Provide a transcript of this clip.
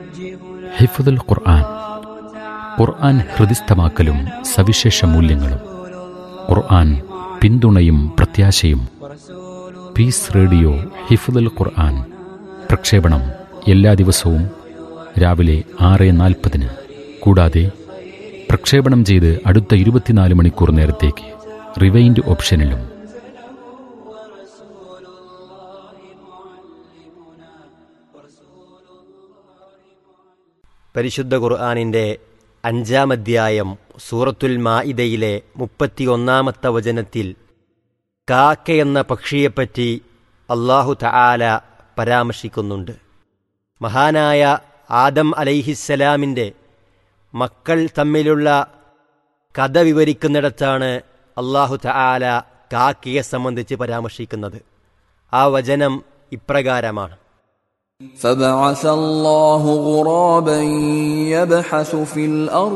ഹിഫുദുൽ ഖുർആൻ ഖുർആൻ ഹൃദിസ്ഥമാക്കലും സവിശേഷ മൂല്യങ്ങളും ഖുർആൻ പിന്തുണയും പ്രത്യാശയും പീസ് റേഡിയോ ഹിഫുദുൽ ഖുർആൻ പ്രക്ഷേപണം എല്ലാ ദിവസവും രാവിലെ ആറ് നാൽപ്പതിന് കൂടാതെ പ്രക്ഷേപണം ചെയ്ത് അടുത്ത ഇരുപത്തിനാല് മണിക്കൂർ നേരത്തേക്ക് റിവൈൻഡ് ഓപ്ഷനിലും പരിശുദ്ധ ഖുർആാനിൻ്റെ അഞ്ചാം അധ്യായം സൂറത്തുൽ മാഇദയിലെ മുപ്പത്തിയൊന്നാമത്തെ വചനത്തിൽ കാക്ക എന്ന പക്ഷിയെപ്പറ്റി അള്ളാഹു തആല പരാമർശിക്കുന്നുണ്ട് മഹാനായ ആദം അലൈഹിസ്സലാമിൻ്റെ മക്കൾ തമ്മിലുള്ള കഥ വിവരിക്കുന്നിടത്താണ് അള്ളാഹു തആല കാക്കയെ സംബന്ധിച്ച് പരാമർശിക്കുന്നത് ആ വചനം ഇപ്രകാരമാണ് فبعث الله غرابا يبحث في الأرض